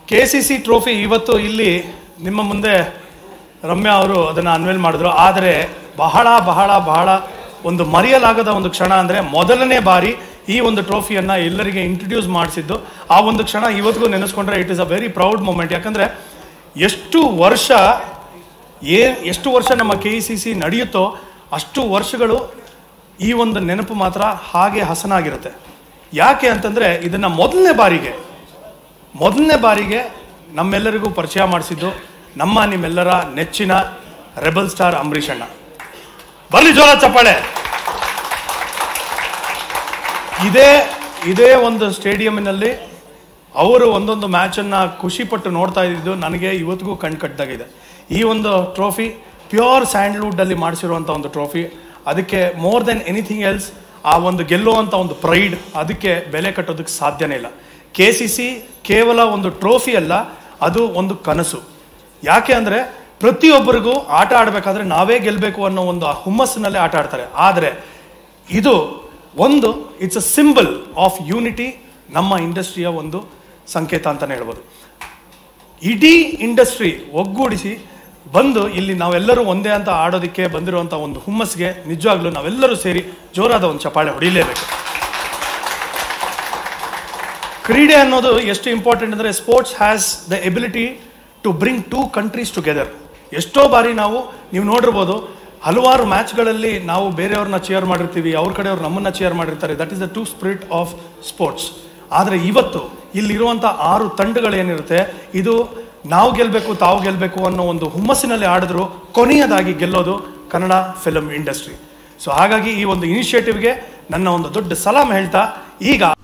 K C C trophy ಇವತ್ತು ಇಲ್ಲಿ ನಿಮ್ಮ ಮುಂದೆ ರಮ್ಯಾ ಅವರು ಅದನ್ನು ಅನ್ವೇಲ್ ಮಾಡಿದ್ರು ಆದರೆ ಬಹಳ ಬಹಳ ಬಹಳ ಒಂದು ಮರೆಯಲಾಗದ ಒಂದು ಕ್ಷಣ ಅಂದರೆ ಮೊದಲನೇ ಬಾರಿ ಈ ಒಂದು ಟ್ರೋಫಿಯನ್ನು ಎಲ್ಲರಿಗೆ ಇಂಟ್ರಡ್ಯೂಸ್ ಮಾಡಿಸಿದ್ದು ಆ ಒಂದು ಕ್ಷಣ ಇವತ್ತಿಗೂ ನೆನೆಸ್ಕೊಂಡ್ರೆ it is a very proud moment ಯಾಕಂದರೆ ಎಷ್ಟು ವರ್ಷ ಏ ಎಷ್ಟು ವರ್ಷ ನಮ್ಮ ಕೆ ಇ ಸಿ ಸಿ ನಡೆಯುತ್ತೋ ಅಷ್ಟು ವರ್ಷಗಳು ಈ ಒಂದು ನೆನಪು ಮಾತ್ರ ಹಾಗೆ ಹಸನಾಗಿರುತ್ತೆ ಯಾಕೆ ಅಂತಂದರೆ ಇದನ್ನು ಮೊದಲನೇ ಬಾರಿಗೆ ಮೊದಲನೇ ಬಾರಿಗೆ ನಮ್ಮೆಲ್ಲರಿಗೂ ಪರಿಚಯ ಮಾಡಿಸಿದ್ದು ನಮ್ಮ ನಿಮ್ಮೆಲ್ಲರ ನೆಚ್ಚಿನ ರೆಬಲ್ ಸ್ಟಾರ್ ಅಂಬರೀಷ್ ಅಣ್ಣ ಬರಲಿ ಜೋರ ಚಪ್ಪಾಳೆ ಇದೇ ಇದೇ ಒಂದು ಸ್ಟೇಡಿಯಂನಲ್ಲಿ ಅವರು ಒಂದೊಂದು ಮ್ಯಾಚನ್ನು ಖುಷಿಪಟ್ಟು ನೋಡ್ತಾ ಇದ್ದಿದ್ದು ನನಗೆ ಇವತ್ತಿಗೂ ಕಣ್ ಕಟ್ಟಿದಾಗಿದೆ ಈ ಒಂದು ಟ್ರೋಫಿ ಪ್ಯೂರ್ ಸ್ಯಾಂಡ್ಲ್ವುಡ್ಡಲ್ಲಿ ಮಾಡಿಸಿರುವಂಥ ಒಂದು ಟ್ರೋಫಿ ಅದಕ್ಕೆ ಮೋರ್ ದೆನ್ ಎನಿಥಿಂಗ್ ಎಲ್ಸ್ ಆ ಒಂದು ಗೆಲ್ಲುವಂಥ ಒಂದು ಪ್ರೈಡ್ ಅದಕ್ಕೆ ಬೆಲೆ ಕಟ್ಟೋದಕ್ಕೆ ಸಾಧ್ಯನೇ ಇಲ್ಲ ಕೆ ಸಿ ಸಿ ಕೇವಲ ಒಂದು ಟ್ರೋಫಿ ಅಲ್ಲ ಅದು ಒಂದು ಕನಸು ಯಾಕೆ ಅಂದರೆ ಪ್ರತಿಯೊಬ್ಬರಿಗೂ ಆಟ ಆಡಬೇಕಾದ್ರೆ ನಾವೇ ಗೆಲ್ಲಬೇಕು ಅನ್ನೋ ಒಂದು ಆ ಹುಮ್ಮಸ್ಸಿನಲ್ಲೇ ಆಟ ಆಡ್ತಾರೆ ಆದರೆ ಇದು ಒಂದು it's a symbol of unity ನಮ್ಮ ಇಂಡಸ್ಟ್ರಿಯ ಒಂದು ಸಂಕೇತ ಅಂತಲೇ ಹೇಳ್ಬೋದು ಇಡೀ ಇಂಡಸ್ಟ್ರಿ ಒಗ್ಗೂಡಿಸಿ ಬಂದು ಇಲ್ಲಿ ನಾವೆಲ್ಲರೂ ಒಂದೇ ಅಂತ ಆಡೋದಕ್ಕೆ ಬಂದಿರುವಂಥ ಒಂದು ಹುಮ್ಮಸ್ಗೆ ನಿಜವಾಗ್ಲೂ ನಾವೆಲ್ಲರೂ ಸೇರಿ ಜೋರಾದ ಒಂದು ಚಪಾಳೆ ಹೊಡಿಲೇಬೇಕು ಕ್ರೀಡೆ ಅನ್ನೋದು ಎಷ್ಟು ಇಂಪಾರ್ಟೆಂಟ್ ಅಂದರೆ sports has the ability to bring two countries together ಎಷ್ಟೋ ಬಾರಿ ನಾವು ನೀವು ನೋಡಿರ್ಬೋದು ಹಲವಾರು ಮ್ಯಾಚ್ಗಳಲ್ಲಿ ನಾವು ಬೇರೆಯವ್ರನ್ನ ಚೇರ್ ಮಾಡಿರ್ತೀವಿ ಅವ್ರ ಕಡೆಯವ್ರು ನಮ್ಮನ್ನ ಚೇರ್ ಮಾಡಿರ್ತಾರೆ that is the true spirit of sports ಆದರೆ ಇವತ್ತು ಇಲ್ಲಿರುವಂಥ ಆರು ತಂಡಗಳೇನಿರುತ್ತೆ ಇದು ನಾವು ಗೆಲ್ಲಬೇಕು ತಾವು ಗೆಲ್ಲಬೇಕು ಅನ್ನೋ ಒಂದು ಹುಮ್ಮಸ್ಸಿನಲ್ಲಿ ಆಡಿದ್ರು ಕೊನೆಯದಾಗಿ ಗೆಲ್ಲೋದು ಕನ್ನಡ ಫಿಲಮ್ ಇಂಡಸ್ಟ್ರಿ ಸೊ ಹಾಗಾಗಿ ಈ ಒಂದು ಇನಿಷಿಯೇಟಿವ್ಗೆ ನನ್ನ ಒಂದು ದೊಡ್ಡ ಸಲಾಮ್ ಹೇಳ್ತಾ ಈಗ